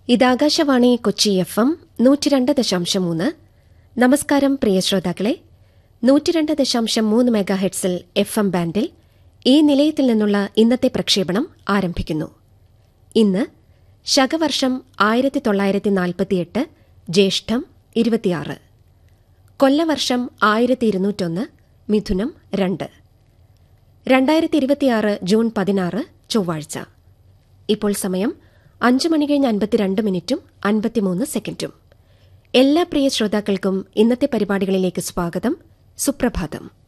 ഇത് Akashvani Kochi F M നൂറ്റിരണ്ട് ദശാംശം മൂന്ന് നമസ്കാരം പ്രിയ ശ്രോതാക്കളെ നൂറ്റിരണ്ട് ദശാംശം മൂന്ന് മെഗാഹെഡ്സിൽ എഫ് എം ബാൻഡിൽ ഈ നിലയത്തിൽ നിന്നുള്ള ഇന്നത്തെ പ്രക്ഷേപണം ആരംഭിക്കുന്നു ഇന്ന് ശകവർഷം ആയിരത്തി തൊള്ളായിരത്തി നാൽപ്പത്തിയെട്ട് ജ്യേഷ്ഠം ഇരുപത്തിയാറ് കൊല്ലവർഷം ആയിരത്തി ഇരുന്നൂറ്റൊന്ന് മിഥുനം രണ്ട് രണ്ടായിരത്തി ഇരുപത്തിയാറ് ജൂൺ പതിനാറ് ചൊവ്വാഴ്ച ഇപ്പോൾ സമയം അഞ്ച് മണി കഴിഞ്ഞ് അൻപത്തിരണ്ട് മിനിറ്റും അൻപത്തിമൂന്ന് സെക്കൻഡും എല്ലാ പ്രിയ ശ്രോതാക്കൾക്കും ഇന്നത്തെ പരിപാടികളിലേക്ക് സ്വാഗതം സുപ്രഭാതം